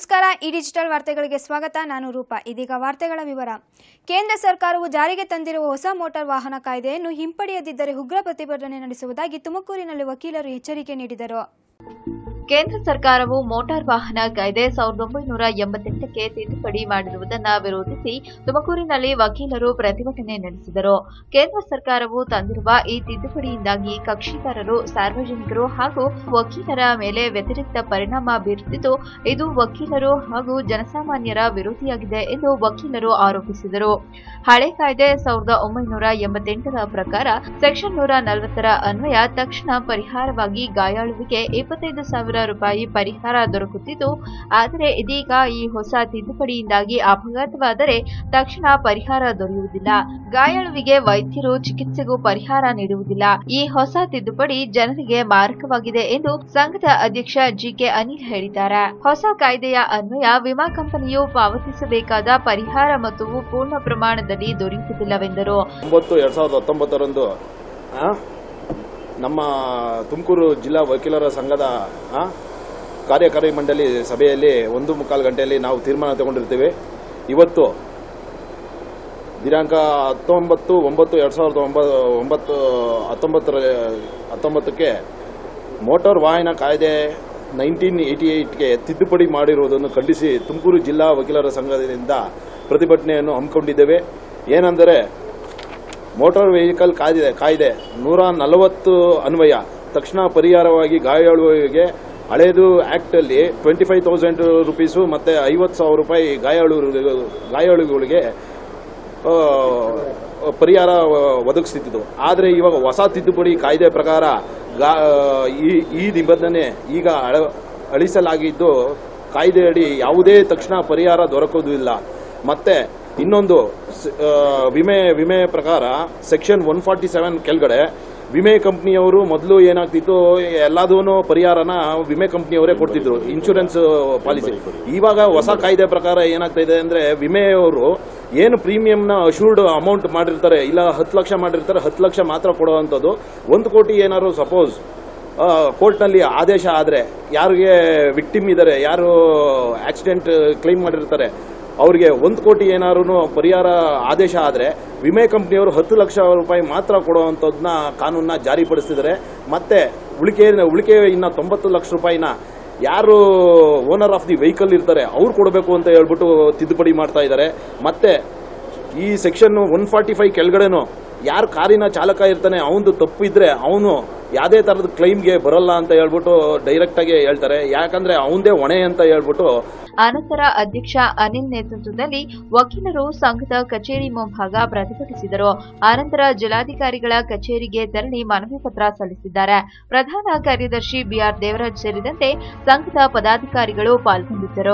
ನಮಸ್ಕಾರ ಈ ಡಿಜಿಟಲ್ ವಾರ್ತೆಗಳಿಗೆ ಸ್ವಾಗತ ನಾನು ರೂಪಾ ಇದೀಗ ವಾರ್ತೆಗಳ ವಿವರ ಕೇಂದ್ರ ಸರ್ಕಾರವು ಜಾರಿಗೆ ತಂದಿರುವ ಹೊಸ ಮೋಟಾರ್ ವಾಹನ ಕಾಯ್ದೆಯನ್ನು ಹಿಂಪಡೆಯದಿದ್ದರೆ ಉಗ್ರ ಪ್ರತಿಭಟನೆ ನಡೆಸುವುದಾಗಿ ತುಮಕೂರಿನಲ್ಲಿ ವಕೀಲರು ಎಚ್ಚರಿಕೆ ನೀಡಿದರು ಕೇಂದ್ರ ಸರ್ಕಾರವು ಮೋಟಾರ್ ವಾಹನ ಕಾಯ್ದೆ ಸಾವಿರದ ಒಂಬೈನೂರ ಎಂಬತ್ತೆಂಟಕ್ಕೆ ತಿದ್ದುಪಡಿ ಮಾಡಿರುವುದನ್ನ ವಿರೋಧಿಸಿ ತುಮಕೂರಿನಲ್ಲಿ ವಕೀಲರು ಪ್ರತಿಭಟನೆ ನಡೆಸಿದರು ಕೇಂದ್ರ ಸರ್ಕಾರವು ತಂದಿರುವ ಈ ತಿದ್ದುಪಡಿಯಿಂದಾಗಿ ಕಕ್ಷಿದಾರರು ಸಾರ್ವಜನಿಕರು ಹಾಗೂ ವಕೀಲರ ಮೇಲೆ ವ್ಯತಿರಿಕ್ತ ಪರಿಣಾಮ ಬೀರುತ್ತಿದ್ದು ಇದು ವಕೀಲರು ಹಾಗೂ ಜನಸಾಮಾನ್ಯರ ವಿರೋಧಿಯಾಗಿದೆ ಎಂದು ವಕೀಲರು ಆರೋಪಿಸಿದರು ಹಳೆ ಕಾಯ್ದೆ ಸಾವಿರದ ಒಂಬೈನೂರ ಎಂಬತ್ತೆಂಟರ ಪ್ರಕಾರ ಸೆಕ್ಷನ್ ನೂರ ನಲವತ್ತರ ಅನ್ವಯ ತಕ್ಷಣ ಪರಿಹಾರವಾಗಿ ಗಾಯಾಳುವಿಗೆ ಇಪ್ಪತ್ತೈದು ಸಾವಿರ ರೂಪಾಯಿ ಪರಿಹಾರ ದೊರಕುತ್ತಿದ್ದು ಆದರೆ ಇದೀಗ ಈ ಹೊಸ ತಿದ್ದುಪಡಿಯಿಂದಾಗಿ ಅಪಘಾತವಾದರೆ ತಕ್ಷಣ ಪರಿಹಾರ ದೊರೆಯುವುದಿಲ್ಲ ಗಾಯಾಳುವಿಗೆ ವೈದ್ಯರು ಚಿಕಿತ್ಸೆಗೂ ಪರಿಹಾರ ನೀಡುವುದಿಲ್ಲ ಈ ಹೊಸ ತಿದ್ದುಪಡಿ ಜನರಿಗೆ ಮಾರಕವಾಗಿದೆ ಎಂದು ಸಂಘದ ಅಧ್ಯಕ್ಷ ಜಿಕೆ ಅನಿಲ್ ಹೇಳಿದ್ದಾರೆ ಹೊಸ ಕಾಯ್ದೆಯ ಅನ್ವಯ ವಿಮಾ ಕಂಪನಿಯು ಪಾವತಿಸಬೇಕಾದ ಪರಿಹಾರ ಮೊತ್ತವು ಪೂರ್ಣ ಪ್ರಮಾಣದಲ್ಲಿ ದೊರೆಯುವುದಿಲ್ಲವೆಂದರು ಒಂಬತ್ತು ಎರಡು ಸಾವಿರದ ಹತ್ತೊಂಬತ್ತರಂದು ಆ, ನಮ್ಮ ತುಮಕೂರು ಜಿಲ್ಲಾ ವಕೀಲರ ಸಂಘದ ಆ, ಕಾರ್ಯಕಾರಿ ಮಂಡಳಿ ಸಭೆಯಲ್ಲಿ ಒಂದು ಮುಕ್ಕಾಲು ಗಂಟೆಯಲ್ಲಿ ನಾವು ತೀರ್ಮಾನ ತಗೊಂಡಿರ್ತೀವಿ ಇವತ್ತು ದಿನಾಂಕ ಹತ್ತೊಂಬತ್ತು ಒಂಬತ್ತು ಎರಡು ಸಾವಿರದ ಒಂಬ- ಒಂಬತ್ತು ಹತ್ತೊಂಬತ್ತರ ಹತ್ತೊಂಬತ್ತಕ್ಕೆ ಮೋಟಾರ್ ವಾಹನ ಕಾಯ್ದೆ ನೈನ್ಟೀನ್ ಏಯ್ಟಿ ಏಯ್ಟ್ಗೆ ತಿದ್ದುಪಡಿ ಮಾಡಿರುವುದನ್ನು ಖಂಡಿಸಿ ತುಮಕೂರು ಜಿಲ್ಲಾ ವಕೀಲರ ಸಂಘದಿಂದ ಪ್ರತಿಭಟನೆಯನ್ನು ಹಮ್ಮಿಕೊಂಡಿದ್ದೇವೆ ಏನೆಂದರೆ ಮೋಟಾರ್ ವೆಹಿಕಲ್ ಕಾಯ್ದೆ ಕಾಯ್ದೆ ನೂರ ನಲವತ್ತು ಅನ್ವಯ ತಕ್ಷಣ ಪರಿಹಾರವಾಗಿ ಗಾಯಾಳುವಿಗೆ ಹಳೇದು ಆಕ್ಟ್ ಅಲ್ಲಿ ಟ್ವೆಂಟಿ ಫೈವ್ ತೌಸಂಡ್ ರುಪೀಸು ಮತ್ತೆ ಐವತ್ತು ಸಾವಿರ ರೂಪಾಯಿ ಗಾಯಾಳು ಗಾಯಾಳುಗಳಿಗೆ ಆ, ಪರಿಹಾರ ಒದಗಿಸ್ತಿದ್ದು ಆದರೆ ಇವಾಗ ಹೊಸ ತಿದ್ದುಪಡಿ ಕಾಯ್ದೆ ಪ್ರಕಾರ ಗಾ- ಈ ಈ ನಿಬಂಧನೆ ಈಗ ಅಳ- ಅಳಿಸಲಾಗಿದ್ದು ಕಾಯ್ದೆಯಡಿ ಯಾವುದೇ ತಕ್ಷಣ ಪರಿಹಾರ ದೊರಕುವುದಿಲ್ಲ ಮತ್ತೆ ಇನ್ನೊಂದು ಸ- ಆ, ವಿಮೆ ವಿಮೆ ಪ್ರಕಾರ ಸೆಕ್ಷನ್ ಒನ್ ಫಾರ್ಟಿ ಸೆವೆನ್ ಕೆಳಗಡೆ ವಿಮೆ ಕಂಪ್ನಿಯವರು ಮೊದಲು ಏನಾಗ್ತಿತ್ತು ಎಲ್ಲದೂ ಪರಿಹಾರನ ವಿಮೆ ಕಂಪ್ನಿಯವರೇ ಕೊಡ್ತಿದ್ರು ಇನ್ಶೂರೆನ್ಸ್ ಪಾಲಿಸಿ ಇವಾಗ ಹೊಸ ಕಾಯ್ದೆ ಪ್ರಕಾರ ಏನಾಗ್ತಾ ಇದೆ ಅಂದ್ರೆ ವಿಮೆಯವರು ಏನು ಪ್ರೀಮಿಯಂನ ಅಶೂರ್ಡ್ ಅಮೌಂಟ್ ಮಾಡಿರ್ತಾರೆ ಇಲ್ಲ ಹತ್ತು ಲಕ್ಷ ಮಾಡಿರ್ತಾರೆ ಹತ್ತು ಲಕ್ಷ ಮಾತ್ರ ಕೊಡುವಂಥದ್ದು ಒಂದು ಕೋಟಿ ಏನಾದ್ರು ಸಪೋಸ್ ಕೋರ್ಟ್ನಲ್ಲಿ ಆದೇಶ ಆದರೆ ಯಾರಿಗೆ ವಿಕ್ಟಿಮ್ ಇದ್ದಾರೆ ಯಾರು ಆಕ್ಸಿಡೆಂಟ್ ಕ್ಲೈಮ್ ಮಾಡಿರ್ತಾರೆ ಅವ್ರಿಗೆ ಒಂದು ಕೋಟಿ ಏನಾದ್ರು ಪರಿಹಾರ ಆದೇಶ ಆದರೆ ವಿಮೆ ಕಂಪ್ನಿಯವರು ಹತ್ತು ಲಕ್ಷ ರೂಪಾಯಿ ಮಾತ್ರ ಕೊಡುವಂಥದ್ದನ್ನ ಕಾನೂನನ್ನ ಜಾರಿಪಡಿಸಿದ್ದಾರೆ ಮತ್ತೆ ಉಳಿಕೆ ಉಳಿಕೆ ಇನ್ನ ತೊಂಬತ್ತು ಲಕ್ಷ ರೂಪಾಯಿನ ಯಾರು ಓನರ್ ಆಫ್ ದಿ ವೆಹಿಕಲ್ ಇರ್ತಾರೆ ಅವ್ರು ಕೊಡಬೇಕು ಅಂತ ಹೇಳ್ಬಿಟ್ಟು ತಿದ್ದುಪಡಿ ಮಾಡ್ತಾ ಇದ್ದಾರೆ ಮತ್ತೆ ಈ ಸೆಕ್ಷನ್ ಒನ್ ಫಾರ್ಟಿ ಫೈವ್ ಕೆಳಗಡೆನು ಯಾರು ಕಾರಿನ ಚಾಲಕ ಇರ್ತಾನೆ ಅವನದು ತಪ್ಪು ಇದ್ರೆ ಅವನು ಯಾವುದೇ ತರದ ಕ್ಲೈಮ್ಗೆ ಬರಲ್ಲ ಅಂತ ಹೇಳ್ಬಿಟ್ಟು ಡೈರೆಕ್ಟ್ ಆಗಿ ಹೇಳ್ತಾರೆ ಯಾಕಂದ್ರೆ ಅವನದೇ ಹೊಣೆ ಅಂತ ಹೇಳ್ಬಿಟ್ಟು ಅನಂತರ ಅಧ್ಯಕ್ಷ ಅನಿಲ್ ನೇತೃತ್ವದಲ್ಲಿ ವಕೀಲರು ಸಂಘದ ಕಚೇರಿ ಮುಂಭಾಗ ಪ್ರತಿಭಟಿಸಿದರು ಅನಂತರ ಜಿಲ್ಲಾಧಿಕಾರಿಗಳ ಕಚೇರಿಗೆ ತೆರಳಿ ಮನವಿ ಪತ್ರ ಸಲ್ಲಿಸಿದ್ದಾರೆ ಪ್ರಧಾನ ಕಾರ್ಯದರ್ಶಿ ಬಿಆರ್ ದೇವರಾಜ್ ಸೇರಿದಂತೆ ಸಂಘದ ಪದಾಧಿಕಾರಿಗಳು ಪಾಲ್ಗೊಂಡಿದ್ದರು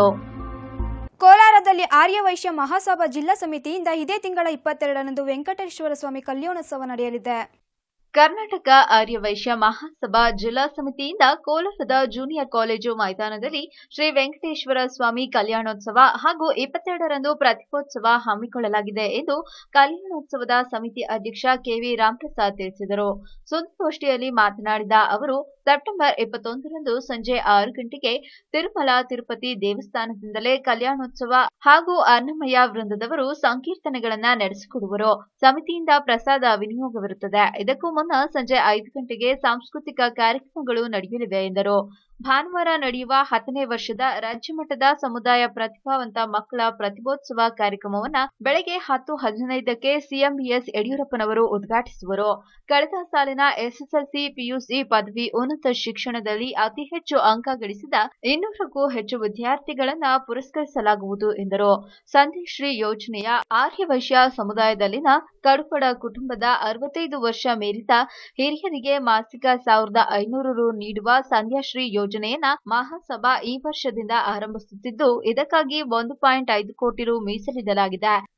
ಕೋಲಾರದಲ್ಲಿ ಆರ್ಯವೈಶ್ಯ ಮಹಾಸಭಾ ಜಿಲ್ಲಾ ಸಮಿತಿಯಿಂದ ಇದೇ ತಿಂಗಳ ಇಪ್ಪತ್ತೆರಡರಂದು ವೆಂಕಟೇಶ್ವರ ಸ್ವಾಮಿ ಕಲ್ಯಾಣೋತ್ಸವ ನಡೆಯಲಿದೆ ಕರ್ನಾಟಕ ಆರ್ಯವೈಶ್ಯ ಮಹಾಸಭಾ ಜಿಲ್ಲಾ ಸಮಿತಿಯಿಂದ ಕೋಲಾರದ ಜೂನಿಯರ್ ಕಾಲೇಜು ಮೈದಾನದಲ್ಲಿ ಶ್ರೀ ವೆಂಕಟೇಶ್ವರ ಸ್ವಾಮಿ ಕಲ್ಯಾಣೋತ್ಸವ ಹಾಗೂ ಇಪ್ಪತ್ತೆರಡರಂದು ಪ್ರತಿಭೋತ್ಸವ ಹಮ್ಮಿಕೊಳ್ಳಲಾಗಿದೆ ಎಂದು ಕಲ್ಯಾಣೋತ್ಸವದ ಸಮಿತಿ ಅಧ್ಯಕ್ಷ ಕೆವಿ ರಾಮಪ್ರಸಾದ್ ತಿಳಿಸಿದರು ಸುದ್ದಿಗೋಷ್ಠಿಯಲ್ಲಿ ಮಾತನಾಡಿದ ಅವರು ಸೆಪ್ಟೆಂಬರ್ ಇಪ್ಪತ್ತೊಂದರಂದು ಸಂಜೆ ಆರು ಗಂಟೆಗೆ ತಿರುಮಲ ತಿರುಪತಿ ದೇವಸ್ಥಾನದಿಂದಲೇ ಕಲ್ಯಾಣೋತ್ಸವ ಹಾಗೂ ಅನ್ನಮಯ್ಯ ವೃಂದದವರು ಸಂಕೀರ್ತನೆಗಳನ್ನ ನಡೆಸಿಕೊಡುವರು ಸಮಿತಿಯಿಂದ ಪ್ರಸಾದ ವಿನಿಯೋಗವಿರುತ್ತದೆ ಇದಕ್ಕೂ ಮುನ್ನ ಸಂಜೆ ಐದು ಗಂಟೆಗೆ ಸಾಂಸ್ಕೃತಿಕ ಕಾರ್ಯಕ್ರಮಗಳು ನಡೆಯಲಿವೆ ಎಂದರು ಭಾನುವಾರ ನಡೆಯುವ ಹತ್ತನೇ ವರ್ಷದ ರಾಜ್ಯಮಟ್ಟದ ಸಮುದಾಯ ಪ್ರತಿಭಾವಂತ ಮಕ್ಕಳ ಪ್ರತಿಭೋತ್ಸವ ಕಾರ್ಯಕ್ರಮವನ್ನ ಬೆಳಗ್ಗೆ ಹತ್ತು ಹದಿನೈದಕ್ಕೆ ಸಿಎಂ ಬಿಎಸ್ ಯಡಿಯೂರಪ್ಪನವರು ಉದ್ಘಾಟಿಸುವರು ಕಳೆದ ಸಾಲಿನ ಎಸ್ಎಸ್ಎಲ್ಸಿ ಪಿಯುಸಿ ಪದವಿ ಉನ್ನತ ಶಿಕ್ಷಣದಲ್ಲಿ ಅತಿ ಹೆಚ್ಚು ಅಂಕ ಗಳಿಸಿದ ಇನ್ನೂರಕ್ಕೂ ಹೆಚ್ಚು ವಿದ್ಯಾರ್ಥಿಗಳನ್ನ ಪುರಸ್ಕರಿಸಲಾಗುವುದು ಎಂದರು ಸಂದೇಶ್ರೀ ಯೋಜನೆಯ ಆರ್ಯವೈಶ್ಯ ಸಮುದಾಯದಲ್ಲಿನ ಕಡುಪಡ ಕುಟುಂಬದ ಅರವತ್ತೈದು ವರ್ಷ ಮೀರಿದ ಹಿರಿಯರಿಗೆ ಮಾಸಿಕ ಸಾವಿರದ ಐನೂರು ರು ನೀಡುವ ಸಂಧ್ಯಾಶ್ರೀ ಯೋಜನೆಯನ್ನ ಮಹಾಸಭಾ ಈ ವರ್ಷದಿಂದ ಆರಂಭಿಸುತ್ತಿದ್ದು ಇದಕ್ಕಾಗಿ ಒಂದು ಪಾಯಿಂಟ್ ಐದು ಕೋಟಿ ರು ಮೀಸಲಿಡಲಾಗಿದೆ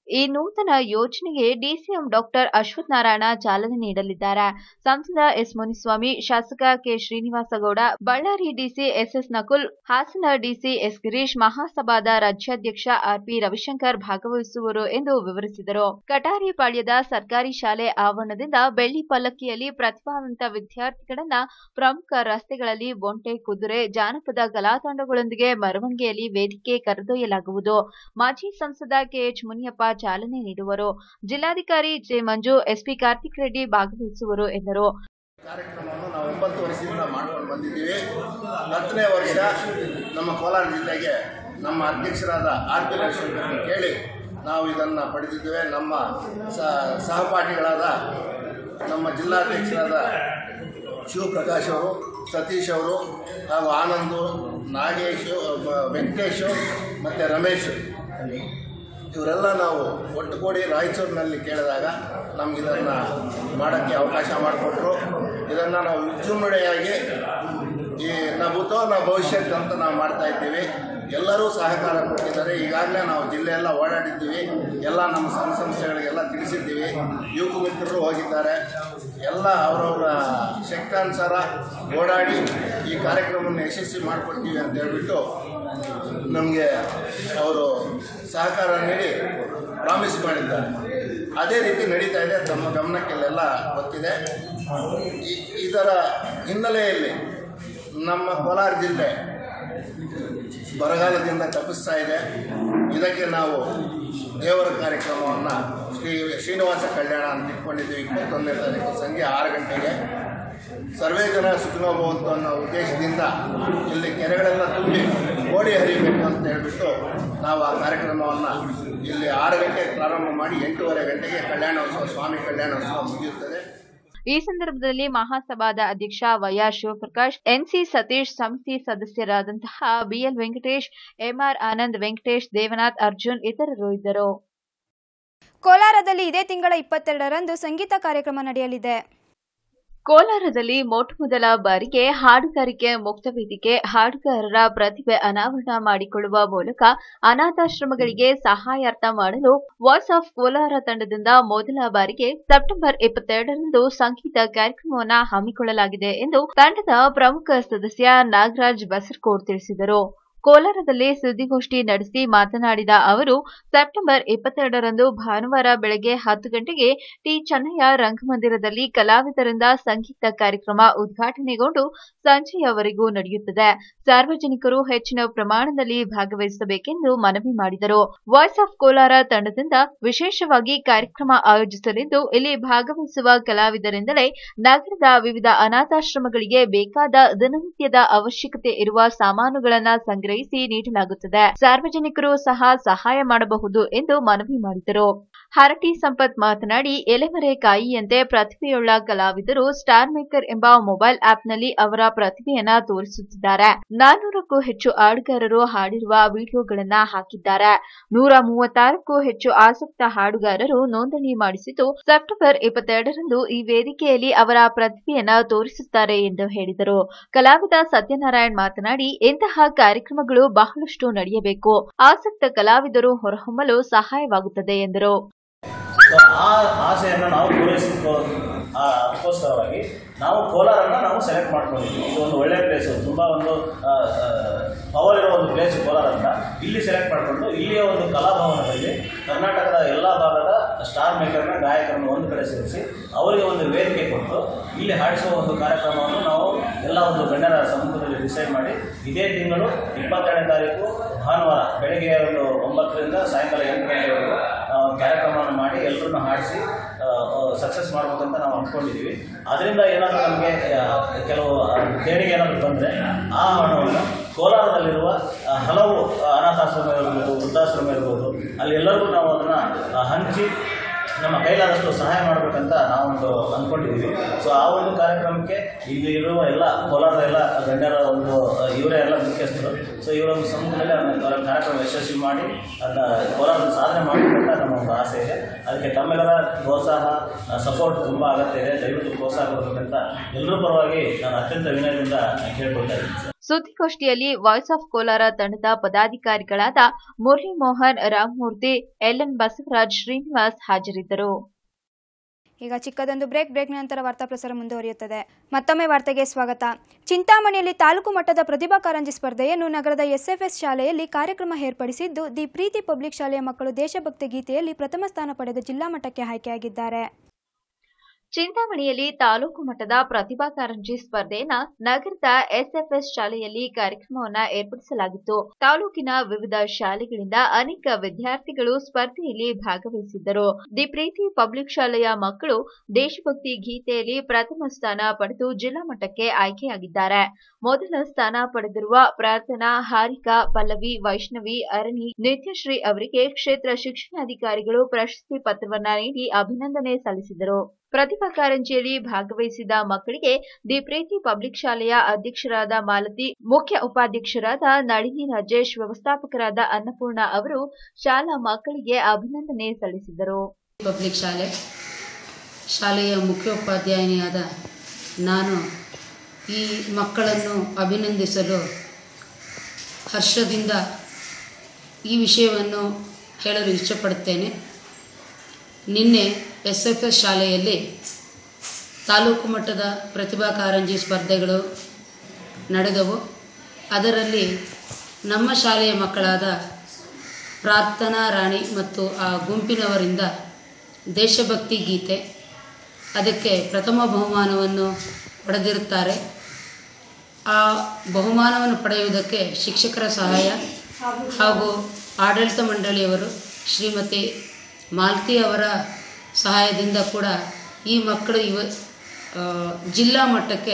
ಈ ನೂತನ ಯೋಜನೆಗೆ ಡಿಸಿಎಂ ಡಾಕ್ಟರ್ ಅಶ್ವಥ್ ನಾರಾಯಣ ಚಾಲನೆ ನೀಡಲಿದ್ದಾರೆ ಸಂಸದ ಎಸ್ ಮುನಿಸ್ವಾಮಿ ಶಾಸಕ K Srinivas Gowda Ballari DC SS Nakul Hassan DC S Girish ಮಹಾಸಭಾದ ರಾಜ್ಯಾಧ್ಯಕ್ಷ ಆರ್ಪಿ ರವಿಶಂಕರ್ ಭಾಗವಹಿಸುವರು ಎಂದು ವಿವರಿಸಿದರು ಕಟಾರಿಪಾಳ್ಯದ ಸರ್ಕಾರಿ ಶಾಲೆ ಆವರಣದಿಂದ ಬೆಳ್ಳಿ ಪಲ್ಲಕ್ಕಿಯಲ್ಲಿ ಪ್ರತಿಭಾವಂತ ವಿದ್ಯಾರ್ಥಿಗಳನ್ನ ಪ್ರಮುಖ ರಸ್ತೆಗಳಲ್ಲಿ ಒಂಟೆ ಕುದುರೆ ಜಾನಪದ ಕಲಾತಂಡಗಳೊಂದಿಗೆ ಮೆರವಣಿಗೆಯಲ್ಲಿ ವೇದಿಕೆ ಕರೆದೊಯ್ಯಲಾಗುವುದು ಮಾಜಿ ಸಂಸದ ಕೆಎಚ್ ಮುನಿಯಪ್ಪ ಚಾಲನೆ ನೀಡುವರು ಜಿಲ್ಲಾಧಿಕಾರಿ ಜೆ ಮಂಜು ಎಸ್ಪಿ ಕಾರ್ತಿಕ್ ರೆಡ್ಡಿ ಭಾಗವಹಿಸುವರು ಎಂದರು ಕಾರ್ಯಕ್ರಮವನ್ನು ನಾವು ಒಂಬತ್ತು ವರ್ಷದಿಂದ ಮಾಡ್ಕೊಂಡು ಬಂದಿದ್ದೀವಿ ಹತ್ತನೇ ವರ್ಷ ನಮ್ಮ ಕೋಲಾರ ಜಿಲ್ಲೆಗೆ ನಮ್ಮ ಅಧ್ಯಕ್ಷರಾದ ಆರ್ ಪಿ ರವಿಶಂಕರ್ ಕೇಳಿ ನಾವು ಇದನ್ನು ಪಡೆದಿದ್ದೇವೆ ನಮ್ಮ ಸ- ಸಹಪಾಠಿಗಳಾದ ನಮ್ಮ ಜಿಲ್ಲಾಧ್ಯಕ್ಷರಾದ ಶಿವಪ್ರಕಾಶ್ ಅವರು ಸತೀಶ್ ಅವರು ಹಾಗೂ ಆನಂದು ನಾಗೇಶು ಬ- ವೆಂಕಟೇಶು ಮತ್ತು ರಮೇಶ್ ಇವರೆಲ್ಲ ನಾವು ಒಟ್ಟುಗೂಡಿ ರಾಯಚೂರಿನಲ್ಲಿ ಕೇಳಿದಾಗ ನಮ್ಗೆ ಇದನ್ನು ಮಾಡೋಕ್ಕೆ ಅವಕಾಶ ಮಾಡಿಕೊಟ್ರು ಇದನ್ನು ನಾವು ವಿಜೃಂಭಣೆಯಾಗಿ ಈ ನ ಭೂತೋ ನ ಭವಿಷ್ಯತ್ ಅಂತ ನಾವು ಮಾಡ್ತಾ ಇದ್ದೀವಿ ಎಲ್ಲರೂ ಸಹಕಾರ ಕೊಟ್ಟಿದ್ದಾರೆ ಈಗಾಗಲೇ ನಾವು ಜಿಲ್ಲೆಯೆಲ್ಲ ಓಡಾಡಿದ್ದೀವಿ ಎಲ್ಲ ನಮ್ಮ ಸಂಘ ಸಂಸ್ಥೆಗಳಿಗೆಲ್ಲ ತಿಳಿಸಿದ್ದೀವಿ ಯುವಕ ಮಿತ್ರರು ಹೋಗಿದ್ದಾರೆ ಎಲ್ಲ ಅವರವರ ಶಕ್ತಾನುಸಾರ ಓಡಾಡಿ ಈ ಕಾರ್ಯಕ್ರಮವನ್ನು ಯಶಸ್ವಿ ಮಾಡಿಕೊಡ್ತೀವಿ ಅಂತ ಹೇಳ್ಬಿಟ್ಟು ನಮಗೆ ಅವರು ಸಹಕಾರ ನೀಡಿ ಪ್ರಾಮಿಸ್ ಮಾಡಿದ್ದಾರೆ ಅದೇ ರೀತಿ ನಡೀತಾ ಇದೆ ತಮ್ಮ ಗಮನಕ್ಕೆಲ್ಲ ಗೊತ್ತಿದೆ ಈ- ಇದರ ಹಿನ್ನೆಲೆಯಲ್ಲಿ ನಮ್ಮ ಕೋಲಾರ ಜಿಲ್ಲೆ ಬರಗಾಲದಿಂದ ತಪ್ಪಿಸ್ತಾ ಇದೆ ಇದಕ್ಕೆ ನಾವು ದೇವರ ಕಾರ್ಯಕ್ರಮವನ್ನು ಶ್ರೀ ಶ್ರೀನಿವಾಸ ಕಲ್ಯಾಣ ಅಂತ ಇಟ್ಕೊಂಡಿದ್ದೀವಿ ಇಪ್ಪತ್ತೊಂದನೇ ತಾರೀಕು ಸಂಜೆ ಆರು ಗಂಟೆಗೆ ಸರ್ವೇ ಜನ ಸುಖನೋ ಭವಂತು ಅನ್ನೋ ಉದ್ದೇಶದಿಂದ ಇಲ್ಲಿ ಕೆರೆಗಳೆಲ್ಲ ತುಂಬಿ ಕೋಡಿ ಹರಿಬೇಕು ಅಂತ ಹೇಳ್ಬಿಟ್ಟು ನಾವು ಆ ಕಾರ್ಯಕ್ರಮವನ್ನು ಇಲ್ಲಿ ಆರು ಗಂಟೆಗೆ ಪ್ರಾರಂಭ ಮಾಡಿ ಎಂಟೂವರೆ ಗಂಟೆಗೆ ಕಲ್ಯಾಣೋತ್ಸವ ಸ್ವಾಮಿ ಕಲ್ಯಾಣೋತ್ಸವ ಮುಗಿಯುತ್ತದೆ ಈ ಸಂದರ್ಭದಲ್ಲಿ ಮಹಾಸಭಾದ ಅಧ್ಯಕ್ಷ ವೈಆರ್ ಶಿವಪ್ರಕಾಶ್ ಎನ್ಸಿ ಸತೀಶ್ ಸಮಿತಿ ಸದಸ್ಯರಾದಂತಹ ಬಿಎಲ್ ವೆಂಕಟೇಶ್ ಎಂಆರ್ ಆನಂದ್ ವೆಂಕಟೇಶ್ ದೇವನಾಥ್ ಅರ್ಜುನ್ ಇತರರು ಇದ್ದರು ಕೋಲಾರದಲ್ಲಿ ಇದೇ ತಿಂಗಳ ಇಪ್ಪತ್ತೆರಡರಂದು ಸಂಗೀತ ಕಾರ್ಯಕ್ರಮ ನಡೆಯಲಿದೆ ಕೋಲಾರದಲ್ಲಿ ಮೊಟ್ಟಮೊದಲ ಬಾರಿಗೆ ಹಾಡುಗಾರಿಕೆ ಮುಕ್ತ ವೇದಿಕೆ ಹಾಡುಗಾರರ ಪ್ರತಿಭೆ ಅನಾವರಣ ಮಾಡಿಕೊಳ್ಳುವ ಮೂಲಕ ಅನಾಥಾಶ್ರಮಗಳಿಗೆ ಸಹಾಯಾರ್ಥ ಮಾಡಲು ವಾಯ್ಸ್ ಆಫ್ ಕೋಲಾರ ತಂಡದಿಂದ ಮೊದಲ ಬಾರಿಗೆ ಸೆಪ್ಟೆಂಬರ್ ಇಪ್ಪತ್ತೆರಡರಂದು ಸಂಗೀತ ಕಾರ್ಯಕ್ರಮವನ್ನು ಹಮ್ಮಿಕೊಳ್ಳಲಾಗಿದೆ ಎಂದು ತಂಡದ ಪ್ರಮುಖ ಸದಸ್ಯ ನಾಗರಾಜ್ ಬಸರ್ಕೋಡ್ ತಿಳಿಸಿದರು ಕೋಲಾರದಲ್ಲಿ ಸುದ್ದಿಗೋಷ್ಠಿ ನಡೆಸಿ ಮಾತನಾಡಿದ ಅವರು ಸೆಪ್ಟೆಂಬರ್ ಇಪ್ಪತ್ತೆರಡರಂದು ಭಾನುವಾರ ಬೆಳಗ್ಗೆ ಹತ್ತು ಗಂಟೆಗೆ ಟಿ ಚೆನ್ನಯ್ಯ ರಂಗಮಂದಿರದಲ್ಲಿ ಕಲಾವಿದರಿಂದ ಸಂಗೀತ ಕಾರ್ಯಕ್ರಮ ಉದ್ಘಾಟನೆಗೊಂಡು ಸಂಜೆಯವರೆಗೂ ನಡೆಯುತ್ತದೆ ಸಾರ್ವಜನಿಕರು ಹೆಚ್ಚಿನ ಪ್ರಮಾಣದಲ್ಲಿ ಭಾಗವಹಿಸಬೇಕೆಂದು ಮನವಿ ಮಾಡಿದರು ವಾಯ್ಸ್ ಆಫ್ ಕೋಲಾರ ತಂಡದಿಂದ ವಿಶೇಷವಾಗಿ ಕಾರ್ಯಕ್ರಮ ಆಯೋಜಿಸಲಿದ್ದು ಇಲ್ಲಿ ಭಾಗವಹಿಸುವ ಕಲಾವಿದರಿಂದಲೇ ನಗರದ ವಿವಿಧ ಅನಾಥಾಶ್ರಮಗಳಿಗೆ ಬೇಕಾದ ದಿನನಿತ್ಯದ ಅವಶ್ಯಕತೆ ಇರುವ ಸಾಮಾನುಗಳನ್ನ ಸಂಗ್ರಹಿಸಿ ನೀಡಲಾಗುತ್ತದೆ ಸಾರ್ವಜನಿಕರು ಸಹ ಸಹಾಯ ಮಾಡಬಹುದು ಎಂದು ಮನವಿ ಮಾಡಿದರು ಹರಟಿ ಸಂಪತ್ ಮಾತನಾಡಿ ಎಲೆಮರೆ ಕಾಯಿಯಂತೆ ಪ್ರತಿಭೆಯುಳ್ಳ ಕಲಾವಿದರು ಸ್ಟಾರ್ ಮೇಕರ್ ಎಂಬ ಮೊಬೈಲ್ ಆಪ್ನಲ್ಲಿ ಅವರ ಪ್ರತಿಭೆಯನ್ನ ತೋರಿಸುತ್ತಿದ್ದಾರೆ ನಾನ್ನೂರಕ್ಕೂ ಹೆಚ್ಚು ಹಾಡುಗಾರರು ಹಾಡಿರುವ ವಿಡಿಯೋಗಳನ್ನ ಹಾಕಿದ್ದಾರೆ ನೂರ ಮೂವತ್ತಾರಕ್ಕೂ ಹೆಚ್ಚು ಆಸಕ್ತ ಹಾಡುಗಾರರು ನೋಂದಣಿ ಮಾಡಿಸಿದ್ದು ಸೆಪ್ಟೆಂಬರ್ ಇಪ್ಪತ್ತೆರಡರಂದು ಈ ವೇದಿಕೆಯಲ್ಲಿ ಅವರ ಪ್ರತಿಭೆಯನ್ನ ತೋರಿಸುತ್ತಾರೆ ಎಂದು ಹೇಳಿದರು ಕಲಾವಿದ ಸತ್ಯನಾರಾಯಣ್ ಮಾತನಾಡಿ ಇಂತಹ ಕಾರ್ಯಕ್ರಮಗಳು ಬಹಳಷ್ಟು ನಡೆಯಬೇಕು ಆಸಕ್ತ ಕಲಾವಿದರು ಹೊರಹೊಮ್ಮಲು ಸಹಾಯವಾಗುತ್ತದೆ ಎಂದರು ಸೊ ಆ ಆಸೆಯನ್ನು ನಾವು ಪೂರೈಸಿಕೋ ಆ ಅದಕ್ಕೋಸ್ಕರವಾಗಿ ನಾವು ಕೋಲಾರನ್ನ ನಾವು ಸೆಲೆಕ್ಟ್ ಮಾಡ್ಕೊಂಡಿದ್ವಿ ಇದು ಒಂದು ಒಳ್ಳೆ ಪ್ಲೇಸು ತುಂಬ ಒಂದು ಪವರ್ ಇರೋ ಒಂದು ಪ್ಲೇಸ್ ಕೋಲಾರ ಅಂತ ಇಲ್ಲಿ ಸೆಲೆಕ್ಟ್ ಮಾಡಿಕೊಂಡು ಇಲ್ಲಿಯ ಒಂದು ಕಲಾಭವನದಲ್ಲಿ ಕರ್ನಾಟಕದ ಎಲ್ಲ ಭಾಗದ ಸ್ಟಾರ್ ಮೇಕರ್ನ ಗಾಯಕರನ್ನು ಒಂದು ಕಡೆ ಸೇರಿಸಿ ಅವರಿಗೆ ಒಂದು ವೇದಿಕೆ ಕೊಟ್ಟು ಇಲ್ಲಿ ಹಾಡಿಸುವ ಒಂದು ಕಾರ್ಯಕ್ರಮವನ್ನು ನಾವು ಎಲ್ಲ ಒಂದು ಗಣ್ಯರ ಸಮ್ಮುಖದಲ್ಲಿ ಡಿಸೈಡ್ ಮಾಡಿ ಇದೇ ತಿಂಗಳು ಇಪ್ಪತ್ತೆರಡನೇ ತಾರೀಕು ಭಾನುವಾರ ಬೆಳಗ್ಗೆ ಒಂದು ಒಂಬತ್ತರಿಂದ ಸಾಯಂಕಾಲ ಎಂಟು ಗಂಟೆವರೆಗೂ ಆ, ಕಾರ್ಯಕ್ರಮವನ್ನು ಮಾಡಿ ಎಲ್ಲರನ್ನು ಹಾಡಿಸಿ ಸಕ್ಸಸ್ ಮಾಡ್ಬೇಕಂತ ನಾವು ಅಂದ್ಕೊಂಡಿದ್ದೀವಿ ಅದರಿಂದ ಏನಾದರೂ ನಮಗೆ ಕೆಲವು ದೇಣಿಗೆ ಏನಾದರೂ ಬಂದರೆ ಆ ಹಣವನ್ನು ಕೋಲಾರದಲ್ಲಿರುವ ಆ, ಹಲವು ಅನಾಥಾಶ್ರಮ ಇರ್ಬೋದು ವೃದ್ಧಾಶ್ರಮ ಇರ್ಬೋದು ಅಲ್ಲಿ ಎಲ್ಲರಿಗೂ ನಾವು ಅದನ್ನು ಹಂಚಿ ನಮ್ಮ ಕೈಲಾದಷ್ಟು ಸಹಾಯ ಮಾಡಬೇಕಂತ ನಾವೊಂದು ಅಂದ್ಕೊಂಡಿದ್ದೀವಿ ಸೊ ಆ ಒಂದು ಕಾರ್ಯಕ್ರಮಕ್ಕೆ ಇಲ್ಲಿ ಇರುವ ಎಲ್ಲ ಕೋಲಾರದ ಎಲ್ಲ ಗಣ್ಯರ ಒಂದು ಆ, ಇವರೇ ಎಲ್ಲ ಮುಖ್ಯಸ್ಥರು ಸೊ ಇವರ ಒಂದು ಸಮ್ಮುಖದಲ್ಲಿ ಅದನ್ನ ಕಾರ್ಯಕ್ರಮ ಯಶಸ್ವಿ ಮಾಡಿ ಅದನ್ನ ಕೋಲಾರದ ಸಾಧನೆ ಮಾಡಬೇಕಂತ ನಮ್ಮ ಒಂದು ಆಸೆ ಇದೆ ಅದಕ್ಕೆ ತಮ್ಮೆಲ್ಲರ ಪ್ರೋತ್ಸಾಹ ಸಪೋರ್ಟ್ ತುಂಬ ಅಗತ್ಯ ಇದೆ ದಯವಿಟ್ಟು ಪ್ರೋತ್ಸಾಹ ಕೊಡಬೇಕಂತ ಎಲ್ಲರ ಪರವಾಗಿ ನಾನು ಅತ್ಯಂತ ವಿನಯದಿಂದ ಕೇಳ್ಕೊಳ್ತಾ ಇದ್ದೀನಿ ಸುದ್ದಿಗೋಷ್ಠಿಯಲ್ಲಿ ವಾಯ್ಸ್ ಆಫ್ ಕೋಲಾರ ತಂಡದ ಪದಾಧಿಕಾರಿಗಳಾದ ಮುರಳಿ ಮೋಹನ್ ರಾಮಮೂರ್ತಿ ಎಲ್ಎನ್ ಬಸವರಾಜ್ ಶ್ರೀನಿವಾಸ್ ಹಾಜರಿದ್ದರು ಈಗ ಚಿಕ್ಕದೊಂದು ಬ್ರೇಕ್ ಬ್ರೇಕ್ ನಂತರ ವಾರ್ತಾ ಪ್ರಸಾರ ಮುಂದುವರಿಯುತ್ತದೆ ಮತ್ತೊಮ್ಮೆ ವಾರ್ತೆಗೆ ಸ್ವಾಗತ ಚಿಂತಾಮಣಿಯಲ್ಲಿ ತಾಲೂಕು ಮಟ್ಟದ ಪ್ರತಿಭಾ ಕಾರಂಜಿ ಸ್ಪರ್ಧೆಯನ್ನು ನಗರದ ಎಸ್ಎಫ್ಎಸ್ ಶಾಲೆಯಲ್ಲಿ ಕಾರ್ಯಕ್ರಮ ಏರ್ಪಡಿಸಿದ್ದು ದಿ ಪ್ರೀತಿ ಪಬ್ಲಿಕ್ ಶಾಲೆಯ ಮಕ್ಕಳು ದೇಶಭಕ್ತಿ ಗೀತೆಯಲ್ಲಿ ಪ್ರಥಮ ಸ್ಥಾನ ಪಡೆದು ಜಿಲ್ಲಾ ಮಟ್ಟಕ್ಕೆ ಆಯ್ಕೆಯಾಗಿದ್ದಾರೆ ಚಿಂತಾಮಣಿಯಲ್ಲಿ ತಾಲೂಕು ಮಟ್ಟದ ಪ್ರತಿಭಾ ಕಾರಂಜಿ ಸ್ಪರ್ಧೆಯನ್ನ ನಗರದ ಎಸ್ಎಫ್ಎಸ್ ಶಾಲೆಯಲ್ಲಿ ಕಾರ್ಯಕ್ರಮವನ್ನ ಏರ್ಪಡಿಸಲಾಗಿತ್ತು ತಾಲೂಕಿನ ವಿವಿಧ ಶಾಲೆಗಳಿಂದ ಅನೇಕ ವಿದ್ಯಾರ್ಥಿಗಳು ಸ್ಪರ್ಧೆಯಲ್ಲಿ ಭಾಗವಹಿಸಿದ್ದರು ದಿ ಪ್ರೀತಿ ಪಬ್ಲಿಕ್ ಶಾಲೆಯ ಮಕ್ಕಳು ದೇಶಭಕ್ತಿ ಗೀತೆಯಲ್ಲಿ ಪ್ರಥಮ ಸ್ಥಾನ ಪಡೆದು ಜಿಲ್ಲಾ ಮಟ್ಟಕ್ಕೆ ಆಯ್ಕೆಯಾಗಿದ್ದಾರೆ ಮೊದಲ ಸ್ಥಾನ ಪಡೆದಿರುವ ಪ್ರಾರ್ಥನಾ ಹಾರಿಕಾ ಪಲ್ಲವಿ ವೈಷ್ಣವಿ ಅರಣಿ ನಿತ್ಯಶ್ರೀ ಅವರಿಗೆ ಕ್ಷೇತ್ರ ಶಿಕ್ಷಣಾಧಿಕಾರಿಗಳು ಪ್ರಶಸ್ತಿ ಪತ್ರವನ್ನ ನೀಡಿ ಅಭಿನಂದನೆ ಸಲ್ಲಿಸಿದರು ಪ್ರತಿಭಾ ಕಾರಂಜಿಯಲ್ಲಿ ಭಾಗವಹಿಸಿದ ಮಕ್ಕಳಿಗೆ ದಿ ಪ್ರೀತಿ ಪಬ್ಲಿಕ್ ಶಾಲೆಯ ಅಧ್ಯಕ್ಷರಾದ ಮಾಲತಿ ಮುಖ್ಯ ಉಪಾಧ್ಯಕ್ಷರಾದ ನಳಿನಿ ರಾಜೇಶ್ ವ್ಯವಸ್ಥಾಪಕರಾದ ಅನ್ನಪೂರ್ಣ ಅವರು ಶಾಲಾ ಮಕ್ಕಳಿಗೆ ಅಭಿನಂದನೆ ಸಲ್ಲಿಸಿದರು ಪಬ್ಲಿಕ್ ಶಾಲೆ ಶಾಲೆಯ ಮುಖ್ಯೋಪಾಧ್ಯಾಯಿನಿಯಾದ ನಾನು ಈ ಮಕ್ಕಳನ್ನು ಅಭಿನಂದಿಸಲು ಹರ್ಷದಿಂದ ಈ ವಿಷಯವನ್ನು ಹೇಳಲು ಇಷ್ಟಪಡುತ್ತೇನೆ ನಿನ್ನೆ ಎಸ್ ಎಫ್ ಎಸ್ ಶಾಲೆಯಲ್ಲಿ ತಾಲೂಕು ಮಟ್ಟದ ಪ್ರತಿಭಾ ಕಾರಂಜಿ ಸ್ಪರ್ಧೆಗಳು ನಡೆದವು ಅದರಲ್ಲಿ ನಮ್ಮ ಶಾಲೆಯ ಮಕ್ಕಳಾದ ಪ್ರಾರ್ಥನಾ ರಾಣಿ ಮತ್ತು ಆ ಗುಂಪಿನವರಿಂದ ದೇಶಭಕ್ತಿ ಗೀತೆ ಅದಕ್ಕೆ ಪ್ರಥಮ ಬಹುಮಾನವನ್ನು ಪಡೆದಿರುತ್ತಾರೆ ಆ ಬಹುಮಾನವನ್ನು ಪಡೆಯುವುದಕ್ಕೆ ಶಿಕ್ಷಕರ ಸಹಾಯ ಹಾಗೂ ಆಡಳಿತ ಮಂಡಳಿಯವರು ಶ್ರೀಮತಿ ಮಾಲ್ತಿ ಅವರ ಸಹಾಯದಿಂದ ಕೂಡ ಈ ಮಕ್ಕಳು ಇವ ಆ, ಜಿಲ್ಲಾ ಮಟ್ಟಕ್ಕೆ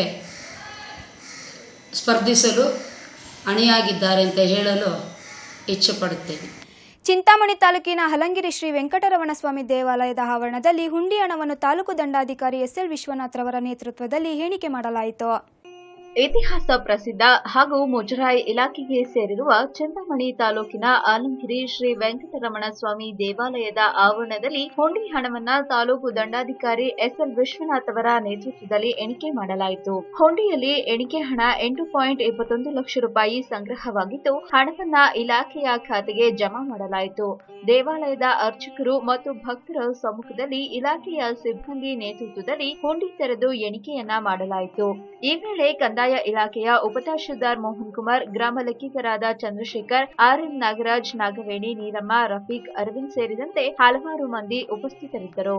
ಸ್ಪರ್ಧಿಸಲು ಅಣಿಯಾಗಿದ್ದಾರೆ ಅಂತ ಹೇಳಲು ಇಚ್ಛೆಪಡುತ್ತೇನೆ ಚಿಂತಾಮಣಿ ತಾಲೂಕಿನ ಹಲಂಗಿರಿ ಶ್ರೀ ವೆಂಕಟರಮಣ ಸ್ವಾಮಿ ದೇವಾಲಯದ ಆವರಣದಲ್ಲಿ ಹುಂಡಿ ಹಣವನ್ನು ತಾಲೂಕು ದಂಡಾಧಿಕಾರಿ ಎಸ್ಎಲ್ ವಿಶ್ವನಾಥ್ ರವರ ನೇತೃತ್ವದಲ್ಲಿ ಎಣಿಕೆ ಮಾಡಲಾಯಿತು ಇತಿಹಾಸ ಪ್ರಸಿದ್ಧ ಹಾಗೂ ಮುಜರಾಯಿ ಇಲಾಖೆಗೆ ಸೇರಿರುವ ಚಿಂತಾಮಣಿ ತಾಲೂಕಿನ ಆಲಂಗಿರಿ ಶ್ರೀ ವೆಂಕಟರಮಣ ಸ್ವಾಮಿ ದೇವಾಲಯದ ಆವರಣದಲ್ಲಿ ಹುಂಡಿ ಹಣವನ್ನ ತಾಲೂಕು ದಂಡಾಧಿಕಾರಿ ಎಸ್ಎಲ್ ವಿಶ್ವನಾಥ್ ಅವರ ನೇತೃತ್ವದಲ್ಲಿ ಎಣಿಕೆ ಮಾಡಲಾಯಿತು ಹುಂಡಿಯಲ್ಲಿ ಎಣಿಕೆ ಹಣ ಎಂಟು ಪಾಯಿಂಟ್ ಇಪ್ಪತ್ತೊಂದು ಲಕ್ಷ ರೂಪಾಯಿ ಸಂಗ್ರಹವಾಗಿದ್ದು ಹಣವನ್ನ ಇಲಾಖೆಯ ಖಾತೆಗೆ ಜಮಾ ಮಾಡಲಾಯಿತು ದೇವಾಲಯದ ಅರ್ಚಕರು ಮತ್ತು ಭಕ್ತರ ಸಮ್ಮುಖದಲ್ಲಿ ಇಲಾಖೆಯ ಸಿಬ್ಬಂದಿ ನೇತೃತ್ವದಲ್ಲಿ ಹುಂಡಿ ತೆರೆದು ಎಣಿಕೆಯನ್ನ ಮಾಡಲಾಯಿತು ಈ ವೇಳೆ ಕಂದಾಯ ಇಲಾಖೆಯ ಉಪತಹಶೀಲ್ದಾರ್ ಮೋಹನ್ ಕುಮಾರ್ ಗ್ರಾಮ ಲೆಕ್ಕಿಗರಾದ ಚಂದ್ರಶೇಖರ್ ಆರ್ಎಂ ನಾಗರಾಜ್ ನಾಗವೇಣಿ ನೀರಮ್ಮ ರಫೀಕ್ ಅರವಿಂದ್ ಸೇರಿದಂತೆ ಹಲವಾರು ಮಂದಿ ಉಪಸ್ಥಿತರಿದ್ದರು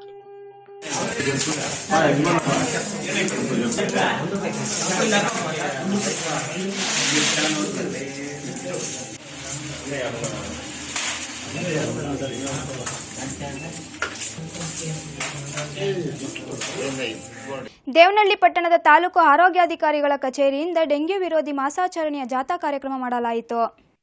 ದೇವನಹಳ್ಳಿ ಪಟ್ಟಣದ ತಾಲೂಕು ಆರೋಗ್ಯಾಧಿಕಾರಿಗಳ ಕಚೇರಿಯಿಂದ ಡೆಂಗ್ಯೂ ವಿರೋಧಿ ಮಾಸಾಚರಣೆಯ ಜಾಥಾ ಕಾರ್ಯಕ್ರಮ ಮಾಡಲಾಯಿತು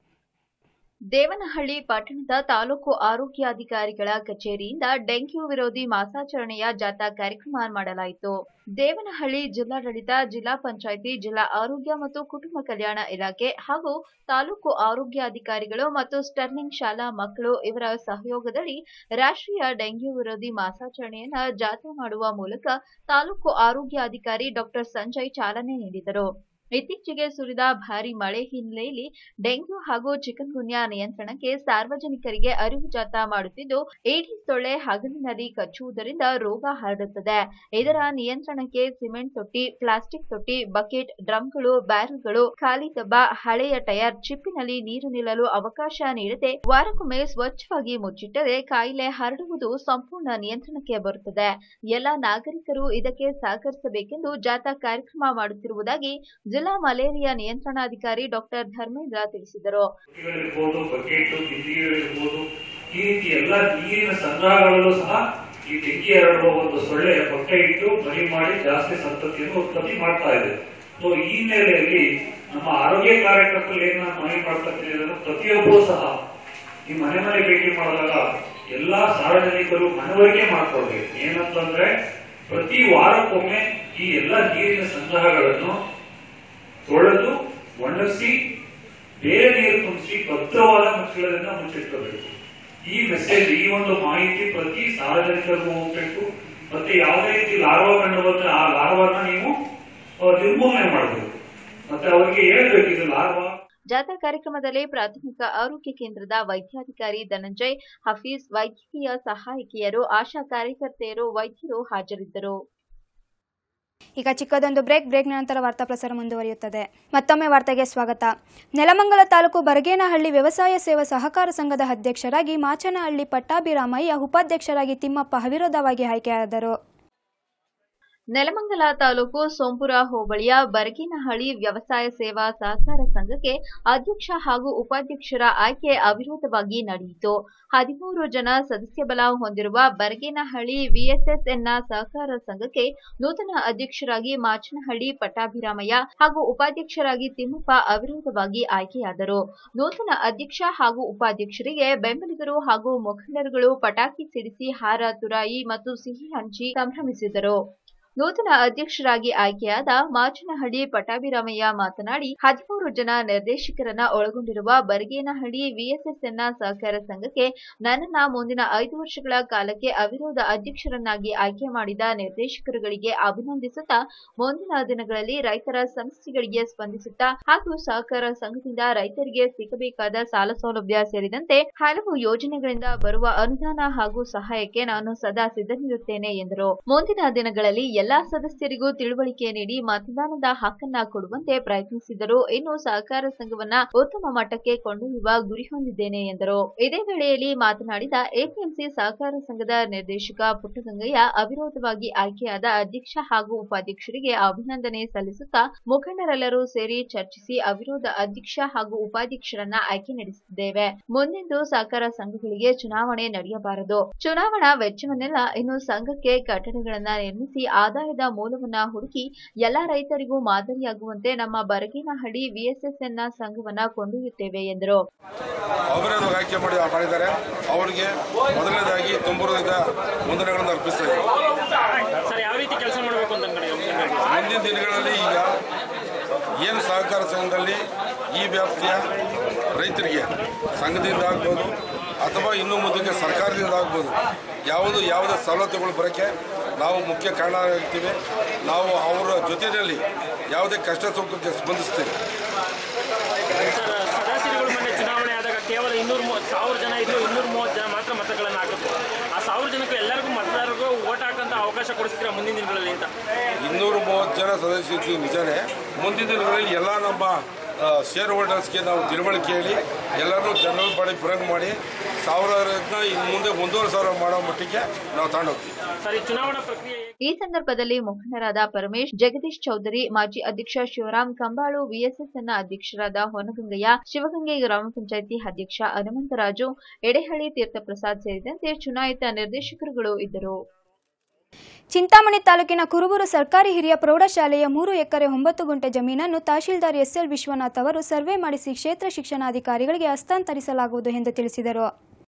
ದೇವನಹಳ್ಳಿ ಪಟ್ಟಣದ ತಾಲೂಕು ಆರೋಗ್ಯಾಧಿಕಾರಿಗಳ ಕಚೇರಿಯಿಂದ ಡೆಂಗ್ಯೂ ವಿರೋಧಿ ಮಾಸಾಚರಣೆಯ ಜಾಥಾ ಕಾರ್ಯಕ್ರಮ ಮಾಡಲಾಯಿತು ದೇವನಹಳ್ಳಿ ಜಿಲ್ಲಾಡಳಿತ ಜಿಲ್ಲಾ ಪಂಚಾಯಿತಿ ಜಿಲ್ಲಾ ಆರೋಗ್ಯ ಮತ್ತು ಕುಟುಂಬ ಕಲ್ಯಾಣ ಇಲಾಖೆ ಹಾಗೂ ತಾಲೂಕು ಆರೋಗ್ಯಾಧಿಕಾರಿಗಳು ಮತ್ತು ಸ್ಟರ್ಲಿಂಗ್ ಶಾಲಾ ಮಕ್ಕಳು ಇವರ ಸಹಯೋಗದಲ್ಲಿ ರಾಷ್ಟ್ರೀಯ ಡೆಂಗ್ಯೂ ವಿರೋಧಿ ಮಾಸಾಚರಣೆಯನ್ನ ಜಾಥಾ ಮಾಡುವ ಮೂಲಕ ತಾಲೂಕು ಆರೋಗ್ಯಾಧಿಕಾರಿ ಡಾಕ್ಟರ್ ಸಂಜಯ್ ಚಾಲನೆ ನೀಡಿದರು ಇತ್ತೀಚೆಗೆ ಸುರಿದ ಭಾರಿ ಮಳೆ ಹಿನ್ನೆಲೆಯಲ್ಲಿ ಡೆಂಗ್ಯೂ ಹಾಗೂ ಚಿಕನ್ ಗುನ್ಯಾ ನಿಯಂತ್ರಣಕ್ಕೆ ಸಾರ್ವಜನಿಕರಿಗೆ ಅರಿವು ಜಾಥಾ ಮಾಡುತ್ತಿದ್ದು ಏಡಿಸ್ ಸೊಳ್ಳೆ ಹಗಲಿನಲ್ಲಿ ಕಚ್ಚುವುದರಿಂದ ರೋಗ ಹರಡುತ್ತದೆ ಇದರ ನಿಯಂತ್ರಣಕ್ಕೆ ಸಿಮೆಂಟ್ ತೊಟ್ಟಿ ಪ್ಲಾಸ್ಟಿಕ್ ತೊಟ್ಟಿ ಬಕೆಟ್ ಡ್ರಮ್ಗಳು ಬ್ಯಾರಲ್ಗಳು ಖಾಲಿ ಡಬ್ಬ ಹಳೆಯ ಟಯರ್ ಚಿಪ್ಪಿನಲ್ಲಿ ನೀರು ನಿಲ್ಲಲು ಅವಕಾಶ ನೀಡದೆ ವಾರಕ್ಕೊಮ್ಮೆ ಸ್ವಚ್ಛವಾಗಿ ಮುಚ್ಚಿಟ್ಟರೆ ಕಾಯಿಲೆ ಹರಡುವುದು ಸಂಪೂರ್ಣ ನಿಯಂತ್ರಣಕ್ಕೆ ಬರುತ್ತದೆ ಎಲ್ಲ ನಾಗರಿಕರು ಇದಕ್ಕೆ ಸಹಕರಿಸಬೇಕೆಂದು ಜಾಥಾ ಕಾರ್ಯಕ್ರಮ ಮಾಡುತ್ತಿರುವುದಾಗಿ ಜಿಲ್ಲಾ ಮಲೇರಿಯಾ ನಿಯಂತ್ರಣಾಧಿಕಾರಿ ಡಾಕ್ಟರ್ ಧರ್ಮೇಂದ್ರ ತಿಳಿಸಿದರು ಇರ್ಬೋದು ಬಕೆಟ್ ಬಿಂದಿಗೆಗಳಿರ್ಬೋದು ಈ ರೀತಿ ಎಲ್ಲ ನೀರಿನ ಸಂಗ್ರಹಗಳಲ್ಲೂ ಸಹ ಈ ಬೆಂಕಿ ಹರಡುವ ಒಂದು ಸೊಳ್ಳೆ ಹೊಟ್ಟೆ ಇಟ್ಟು ಮರಿ ಮಾಡಿ ಜಾಸ್ತಿ ಸಂತತಿಯನ್ನು ಉತ್ಪತ್ತಿ ಮಾಡ್ತಾ ಇದೆ ಸೊ ಈ ಹಿನ್ನೆಲೆಯಲ್ಲಿ ನಮ್ಮ ಆರೋಗ್ಯ ಕಾರ್ಯಕರ್ತರು ಏನ್ ನಾನು ಮನವಿ ಮಾಡ್ತಾ ಇದ್ದೀನಿ ಅಂದ್ರೆ ಪ್ರತಿಯೊಬ್ಬರೂ ಸಹ ಈ ಮನೆ ಮನೆ ಭೇಟಿ ಮಾಡಿದಾಗ ಎಲ್ಲಾ ಸಾರ್ವಜನಿಕರು ಮನವರಿಕೆ ಮಾಡ್ಕೊಳ್ಬೇಕು ಏನಂತಂದ್ರೆ ಪ್ರತಿ ವಾರಕ್ಕೊಮ್ಮೆ ಈ ಎಲ್ಲ ನೀರಿನ ಸಂಗ್ರಹಗಳನ್ನು ತೊಳೆದು ಒಣಗಿಸಿ ಬೇರೆ ನೀರು ತುಂಬಿಸಿ ಭದ್ರವಾದ ಮುಚ್ಚಳದಿಂದ ಮುಚ್ಚಿಟ್ಕೋಬೇಕು ಈ ಮೆಸೇಜ್ ಈ ಒಂದು ಮಾಹಿತಿ ಪ್ರತಿ ಸಾರ್ವಜನಿಕರಿಗೂ ಹೋಗ್ಬೇಕು ಮತ್ತೆ ಯಾವುದೇ ರೀತಿ ಲಾರ್ವಾ ಕಂಡು ಬಂದ್ರೆ ಆ ಲಾರ್ವಾನ ನೀವು ಆ, ನಿರ್ಮೂಲನೆ ಮಾಡಬೇಕು ಮತ್ತೆ ಅವರಿಗೆ ಹೇಳ್ಬೇಕು ಇದು ಲಾಭ ಜಾಥಾ ಕಾರ್ಯಕ್ರಮದಲ್ಲಿ ಪ್ರಾಥಮಿಕ ಆರೋಗ್ಯ ಕೇಂದ್ರದ ವೈದ್ಯಾಧಿಕಾರಿ ಧನಂಜಯ್ ಹಫೀಜ್ ವೈದ್ಯಕೀಯ ಸಹಾಯಕಿಯರು ಆಶಾ ಕಾರ್ಯಕರ್ತೆಯರು ವೈದ್ಯರು ಹಾಜರಿದ್ದರು ಈಗ ಚಿಕ್ಕದೊಂದು ಬ್ರೇಕ್ ಬ್ರೇಕ್ ನಂತರ ವಾರ್ತಾ ಪ್ರಸಾರ ಮುಂದುವರಿಯುತ್ತದೆ ಮತ್ತೊಮ್ಮೆ ವಾರ್ತೆಗೆ ಸ್ವಾಗತ ನೆಲಮಂಗಲ ತಾಲೂಕು ಬರಗೇನಹಳ್ಳಿ ವ್ಯವಸಾಯ ಸೇವಾ ಸಹಕಾರ ಸಂಘದ ಅಧ್ಯಕ್ಷರಾಗಿ ಮಾಚನಹಳ್ಳಿ ಪಟ್ಟಾಭಿರಾಮಯ್ಯ ಉಪಾಧ್ಯಕ್ಷರಾಗಿ ತಿಮ್ಮಪ್ಪ ಅವಿರೋಧವಾಗಿ ಆಯ್ಕೆಯಾದರು ನೆಲಮಂಗಲ ತಾಲೂಕು ಸೋಂಪುರ ಹೋಬಳಿಯ ಬರಗಿನಹಳ್ಳಿ ವ್ಯವಸಾಯ ಸೇವಾ ಸಹಕಾರ ಸಂಘಕ್ಕೆ ಅಧ್ಯಕ್ಷ ಹಾಗೂ ಉಪಾಧ್ಯಕ್ಷರ ಆಯ್ಕೆ ಅವಿರೋಧವಾಗಿ ನಡೆಯಿತು ಹದಿಮೂರು ಜನ ಸದಸ್ಯ ಬಲ ಹೊಂದಿರುವ ಬರಗೇನಹಳ್ಳಿ ವಿಎಸ್ಎಸ್ಎನ್ನ ಸಹಕಾರ ಸಂಘಕ್ಕೆ ನೂತನ ಅಧ್ಯಕ್ಷರಾಗಿ ಮಾಚನಹಳ್ಳಿ ಪಟ್ಟಾಭಿರಾಮಯ್ಯ ಹಾಗೂ ಉಪಾಧ್ಯಕ್ಷರಾಗಿ ತಿಮ್ಮಪ್ಪ ಅವಿರೋಧವಾಗಿ ಆಯ್ಕೆಯಾದರು ನೂತನ ಅಧ್ಯಕ್ಷ ಹಾಗೂ ಉಪಾಧ್ಯಕ್ಷರಿಗೆ ಬೆಂಬಲಿಗರು ಹಾಗೂ ಮುಖಂಡರುಗಳು ಪಟಾಕಿ ಸಿಡಿಸಿ ಹಾರ ತುರಾಯಿ ಮತ್ತು ಸಿಹಿ ಹಂಚಿ ಸಂಭ್ರಮಿಸಿದರು ನೂತನ ಅಧ್ಯಕ್ಷರಾಗಿ ಆಯ್ಕೆಯಾದ ಮಾಚನಹಳ್ಳಿ ಪಟ್ಟಾಭಿರಾಮಯ್ಯ ಮಾತನಾಡಿ ಹದಿಮೂರು ಜನ ನಿರ್ದೇಶಕರನ್ನ ಒಳಗೊಂಡಿರುವ ಬರಗೇನಹಳ್ಳಿ ವಿಎಸ್ಎಸ್ಎನ್ನ ಸಹಕಾರ ಸಂಘಕ್ಕೆ ನನ್ನನ್ನ ಮುಂದಿನ ಐದು ವರ್ಷಗಳ ಕಾಲಕ್ಕೆ ಅವಿರೋಧ ಅಧ್ಯಕ್ಷರನ್ನಾಗಿ ಆಯ್ಕೆ ಮಾಡಿದ ನಿರ್ದೇಶಕರುಗಳಿಗೆ ಅಭಿನಂದಿಸುತ್ತಾ ಮುಂದಿನ ದಿನಗಳಲ್ಲಿ ರೈತರ ಸಮಸ್ಯೆಗಳಿಗೆ ಸ್ಪಂದಿಸುತ್ತಾ ಹಾಗೂ ಸಹಕಾರ ಸಂಘದಿಂದ ರೈತರಿಗೆ ಸಿಗಬೇಕಾದ ಸಾಲ ಸೌಲಭ್ಯ ಸೇರಿದಂತೆ ಹಲವು ಯೋಜನೆಗಳಿಂದ ಬರುವ ಅನುದಾನ ಹಾಗೂ ಸಹಾಯಕ್ಕೆ ನಾನು ಸದಾ ಸಿದ್ಧನಿರುತ್ತೇನೆ ಎಂದರು ಮುಂದಿನ ದಿನಗಳಲ್ಲಿ ಎಲ್ಲಾ ಸದಸ್ಯರಿಗೂ ತಿಳುವಳಿಕೆ ನೀಡಿ ಮತದಾನದ ಹಕ್ಕನ್ನ ಕೊಡುವಂತೆ ಪ್ರಯತ್ನಿಸಿದರು ಇನ್ನು ಸಹಕಾರ ಸಂಘವನ್ನ ಉತ್ತಮ ಮಟ್ಟಕ್ಕೆ ಕೊಂಡೊಯ್ಯುವ ಗುರಿ ಹೊಂದಿದ್ದೇನೆ ಎಂದರು ಇದೇ ವೇಳೆಯಲ್ಲಿ ಮಾತನಾಡಿದ ಎಪಿಎಂಸಿ ಸಹಕಾರ ಸಂಘದ ನಿರ್ದೇಶಕ ಪುಟ್ಟಗಂಗಯ್ಯ ಅವಿರೋಧವಾಗಿ ಆಯ್ಕೆಯಾದ ಅಧ್ಯಕ್ಷ ಹಾಗೂ ಉಪಾಧ್ಯಕ್ಷರಿಗೆ ಅಭಿನಂದನೆ ಸಲ್ಲಿಸುತ್ತಾ ಮುಖಂಡರೆಲ್ಲರೂ ಸೇರಿ ಚರ್ಚಿಸಿ ಅವಿರೋಧ ಅಧ್ಯಕ್ಷ ಹಾಗೂ ಉಪಾಧ್ಯಕ್ಷರನ್ನ ಆಯ್ಕೆ ನಡೆಸಿದ್ದೇವೆ ಮುಂದೆಂದು ಸಹಕಾರ ಸಂಘಗಳಿಗೆ ಚುನಾವಣೆ ನಡೆಯಬಾರದು ಚುನಾವಣಾ ವೆಚ್ಚವನ್ನೆಲ್ಲ ಇನ್ನು ಸಂಘಕ್ಕೆ ಕಟ್ಟಡಗಳನ್ನ ನಿರ್ಮಿಸಿ ಆದಾಯದ ಮೂಲವನ್ನ ಹುಡುಕಿ ಎಲ್ಲಾ ರೈತರಿಗೂ ಮಾದರಿಯಾಗುವಂತೆ ನಮ್ಮ ಬರಗೇನಹಳ್ಳಿ ವಿಎಸ್ಎಸ್ಎನ್ನ ಸಂಘವನ್ನ ಕೊಂಡೊಯ್ಯುತ್ತೇವೆ ಎಂದರು ಅವರನ್ನು ಆಯ್ಕೆ ಮಾಡಿ ಮಾಡಿದ್ದಾರೆ ಅವರಿಗೆ ಮೊದಲನೇದಾಗಿ ತುಂಬುವುದರಿಂದ ವಂದನೆಗಳನ್ನು ಅರ್ಪಿಸ್ತಾ ಇದ್ದೀನಿ ಸರ್ ಯಾವ ರೀತಿ ಕೆಲಸ ಮಾಡಬೇಕು ಅಂತ ಅನ್ಕೊಂಡಿದ್ದೀವಿ ಮುಂದಿನ ದಿನಗಳಲ್ಲಿ ಈಗ ಏನು ಸಹಕಾರ ಸಂಘದಲ್ಲಿ ಈ ವ್ಯಾಪ್ತಿಯ ರೈತರಿಗೆ ಸಂಘದಿಂದ ಆಗ್ಬೋದು ಅಥವಾ ಇನ್ನು ಮುಂದಕ್ಕೆ ಸರ್ಕಾರದಿಂದ ಆಗ್ಬೋದು ಯಾವುದು ಯಾವುದೇ ಸವಲತ್ತುಗಳು ಬರೋಕ್ಕೆ ನಾವು ಮುಖ್ಯ ಕಾರಣ ಆಗ್ತೀವಿ ನಾವು ಅವರ ಜೊತೆಯಲ್ಲಿ ಯಾವುದೇ ಕಷ್ಟ ಸುಖಕ್ಕೆ ಸ್ಪಂದಿಸ್ತೀವಿ ಸರ್ ಸದಸ್ಯರುಗಳು ಮೊನ್ನೆ ಚುನಾವಣೆ ಆದಾಗ ಕೇವಲ ಇನ್ನೂರು ಮೂವತ್ತು ಸಾವಿರ ಜನ ಇದ್ದು ಇನ್ನೂರ ಮೂವತ್ತು ಜನ ಮಾತ್ರ ಮತಗಳನ್ನು ಹಾಕಿದ್ರು ಆ ಸಾವಿರ ಜನಕ್ಕೂ ಎಲ್ಲರಿಗೂ ಮತದಾರರಿಗೂ ಓಟ್ ಹಾಕಂತ ಅವಕಾಶ ಕೊಡಿಸ್ತೀರಾ ಮುಂದಿನ ದಿನಗಳಲ್ಲಿ ಅಂತ ಇನ್ನೂರು ಮೂವತ್ತು ಜನ ಸದಸ್ಯರು ನಿಜಾನೇ ಮುಂದಿನ ದಿನಗಳಲ್ಲಿ ಎಲ್ಲ ನಮ್ಮ ಶೇರ್ ಹೋಲ್ಡರ್ಸ್ಗೆ ನಾವು ತಿಳುವಳಿಕೆ ಹೇಳಿ ಎಲ್ಲರೂ ಜನರಲ್ ಬಾಡಿ ಬರಂಗ್ ಮಾಡಿ ಸಾವಿರದಿಂದ ಇನ್ನು ಮುಂದೆ ಒಂದೂವರೆ ಸಾವಿರ ಮಾಡೋ ಮಟ್ಟಿಗೆ ನಾವು ತಗೊಂಡೋಗ್ತೀವಿ ಸರ್ ಈ ಚುನಾವಣಾ ಪ್ರಕ್ರಿಯೆ ಈ ಸಂದರ್ಭದಲ್ಲಿ ಮುಖಂಡರಾದ ಪರಮೇಶ್ ಜಗದೀಶ್ ಚೌಧರಿ ಮಾಜಿ ಅಧ್ಯಕ್ಷ ಶಿವರಾಮ್ ಕಂಬಾಳು ವಿಎಸ್ಎಸ್ಎನ್ನ ಅಧ್ಯಕ್ಷರಾದ ಹೊನಗಂಗಯ್ಯ ಶಿವಗಂಗೆ ಗ್ರಾಮ ಪಂಚಾಯಿತಿ ಅಧ್ಯಕ್ಷ ಹನುಮಂತರಾಜು ಎಡೆಹಳ್ಳಿ ತೀರ್ಥಪ್ರಸಾದ್ ಸೇರಿದಂತೆ ಚುನಾಯಿತ ನಿರ್ದೇಶಕರುಗಳು ಇದ್ದರು ಚಿಂತಾಮಣಿ ತಾಲೂಕಿನ ಕುರುಬೂರು ಸರ್ಕಾರಿ ಹಿರಿಯ ಪ್ರೌಢಶಾಲೆಯ ಮೂರು ಎಕರೆ ಒಂಬತ್ತು ಗುಂಟೆ ಜಮೀನನ್ನು ತಹಶೀಲ್ದಾರ್ ಎಸ್ಎಲ್ ವಿಶ್ವನಾಥ್ ಅವರು ಸರ್ವೆ ಮಾಡಿಸಿ ಕ್ಷೇತ್ರ ಶಿಕ್ಷಣಾಧಿಕಾರಿಗಳಿಗೆ ಹಸ್ತಾಂತರಿಸಲಾಗುವುದು ಎಂದು ತಿಳಿಸಿದರು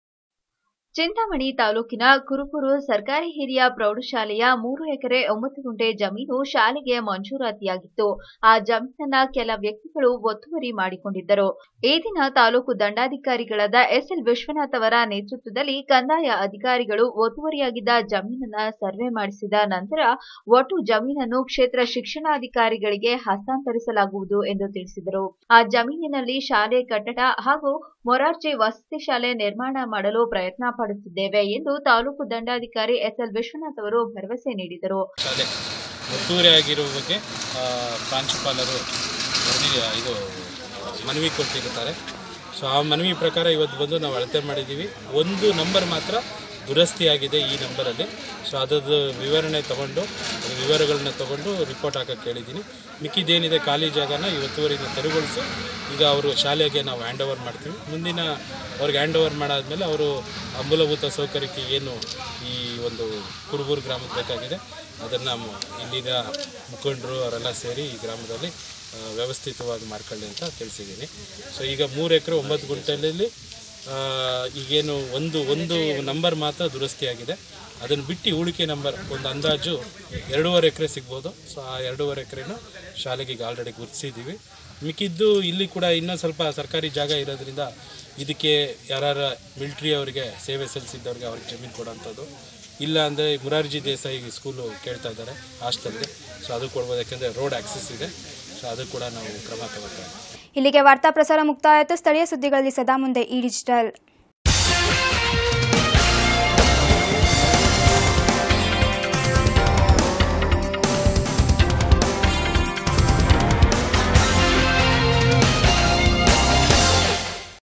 ಚಿಂತಾಮಣಿ ತಾಲೂಕಿನ ಕುರುಪುರು ಸರ್ಕಾರಿ ಹಿರಿಯ ಪ್ರೌಢಶಾಲೆಯ ಮೂರು ಎಕರೆ ಒಂಬತ್ತು ಗುಂಟೆ ಜಮೀನು ಶಾಲೆಗೆ ಮಂಜೂರಾತಿಯಾಗಿತ್ತು ಆ ಜಮೀನನ್ನ ಕೆಲ ವ್ಯಕ್ತಿಗಳು ಒತ್ತುವರಿ ಮಾಡಿಕೊಂಡಿದ್ದರು ಈ ದಿನ ತಾಲೂಕು ದಂಡಾಧಿಕಾರಿಗಳಾದ ಎಸ್ಎಲ್ ವಿಶ್ವನಾಥ್ ಅವರ ನೇತೃತ್ವದಲ್ಲಿ ಕಂದಾಯ ಅಧಿಕಾರಿಗಳು ಒತ್ತುವರಿಯಾಗಿದ್ದ ಜಮೀನನ್ನ ಸರ್ವೆ ಮಾಡಿಸಿದ ನಂತರ ಒಟ್ಟು ಜಮೀನನ್ನು ಕ್ಷೇತ್ರ ಶಿಕ್ಷಣಾಧಿಕಾರಿಗಳಿಗೆ ಹಸ್ತಾಂತರಿಸಲಾಗುವುದು ಎಂದು ತಿಳಿಸಿದರು ಆ ಜಮೀನಿನಲ್ಲಿ ಶಾಲೆ ಕಟ್ಟಡ ಹಾಗೂ ಮೊರಾರ್ಜಿ ವಸತಿ ಶಾಲೆ ನಿರ್ಮಾಣ ಮಾಡಲು ಪ್ರಯತ್ನ ಪಡುತ್ತಿದ್ದೇವೆ ಎಂದು ತಾಲೂಕು ದಂಡಾಧಿಕಾರಿ ಎಸ್ಎಲ್ ವಿಶ್ವನಾಥ್ ಅವರು ಭರವಸೆ ನೀಡಿದರು ಶಾಲೆ ಒತ್ತುವರಿ ಆಗಿರುವ ಬಗ್ಗೆ ಆ, ಪ್ರಾಂಶುಪಾಲರು ವರದಿ ಇದು ಮನವಿ ಕೊಟ್ಟಿರ್ತಾರೆ ಸೊ ಆ ಮನವಿ ಪ್ರಕಾರ ಇವತ್ತು ಬಂದು ನಾವು ಅಳತೆ ಮಾಡಿದ್ದೀವಿ ಒಂದು ನಂಬರ್ ಮಾತ್ರ ದುರಸ್ತಿಯಾಗಿದೆ ಈ ನಂಬರಲ್ಲಿ ಸೊ ಅದರದ್ದು ವಿವರಣೆ ತಗೊಂಡು ಅದ್ರ ವಿವರಗಳನ್ನ ತಗೊಂಡು ರಿಪೋರ್ಟ್ ಹಾಕಕ್ಕೆ ಹೇಳಿದ್ದೀನಿ ಮಿಕ್ಕಿದ್ದೇನಿದೆ ಖಾಲಿ ಜಾಗನ ಈ ಒತ್ತುವರಿನ ತೆರವುಗೊಳಿಸಿ ಈಗ ಅವರು ಶಾಲೆಗೆ ನಾವು ಹ್ಯಾಂಡ್ ಓವರ್ ಮಾಡ್ತೀವಿ ಮುಂದಿನ ಅವ್ರಿಗೆ ಹ್ಯಾಂಡ್ ಓವರ್ ಮಾಡಾದ್ಮೇಲೆ ಅವರು ಮೂಲಭೂತ ಸೌಕರ್ಯಕ್ಕೆ ಏನು ಈ ಒಂದು ಕುರುಬೂರು ಗ್ರಾಮಕ್ಕೆ ಬೇಕಾಗಿದೆ ಅದನ್ನು ಇಲ್ಲಿನ ಮುಖಂಡರು ಅವರೆಲ್ಲ ಸೇರಿ ಈ ಗ್ರಾಮದಲ್ಲಿ ಆ, ವ್ಯವಸ್ಥಿತವಾಗಿ ಮಾಡ್ಕೊಳ್ಳಿ ಅಂತ ತಿಳಿಸಿದ್ದೀನಿ ಸೊ ಈಗ ಮೂರು ಎಕರೆ ಒಂಬತ್ತು ಗುಂಟೆಯಲ್ಲಿ ಆ, ಈಗೇನು ಒಂದು ಒಂದು ನಂಬರ್ ಮಾತ್ರ ದುರಸ್ತಿಯಾಗಿದೆ ಅದನ್ನು ಬಿಟ್ಟು ಉಳಿಕೆ ನಂಬರ್ ಒಂದು ಅಂದಾಜು ಎರಡೂವರೆ ಎಕರೆ ಸಿಗ್ಬೋದು ಸೊ ಆ ಎರಡೂವರೆ ಎಕರೆನೂ ಶಾಲೆಗೆ ಈಗ ಆಲ್ರೆಡಿ ಗುರುತಿಸಿದ್ದೀವಿ ಮಿಕ್ಕಿದ್ದು ಇಲ್ಲಿ ಕೂಡ ಇನ್ನೂ ಸ್ವಲ್ಪ ಸರ್ಕಾರಿ ಜಾಗ ಇರೋದ್ರಿಂದ ಇದಕ್ಕೆ ಯಾರು ಮಿಲ್ಟ್ರಿ ಅವರಿಗೆ ಸೇವೆ ಸಲ್ಲಿಸಿದ್ದವ್ರಿಗೆ ಅವ್ರಿಗೆ ಜಮೀನು ಕೊಡೋಂಥದ್ದು ಇಲ್ಲ ಅಂದರೆ ಮುರಾರ್ಜಿ ದೇಸಾಯಿ ಸ್ಕೂಲು ಕೇಳ್ತಾ ಇದ್ದಾರೆ ಹಾಸ್ಟೆಲ್ಗೆ ಸೊ ಅದು ಕೊಡ್ಬೋದು ಯಾಕೆಂದರೆ ರೋಡ್ ಆಕ್ಸೆಸ್ ಇದೆ ಸೊ ಅದು ಕೂಡ ನಾವು ಕ್ರಮ ತಗೋತಾ ಇದ್ದೀವಿ ಇಲ್ಲಿಗೆ ವಾರ್ತಾ ಪ್ರಸಾರ ಮುಕ್ತಾಯ ಆಯಿತು ಸ್ಥಳೀಯ ಸುದ್ದಿಗಳಲ್ಲಿ ಸದಾ ಮುಂದೆ ಈ ಡಿಜಿಟಲ್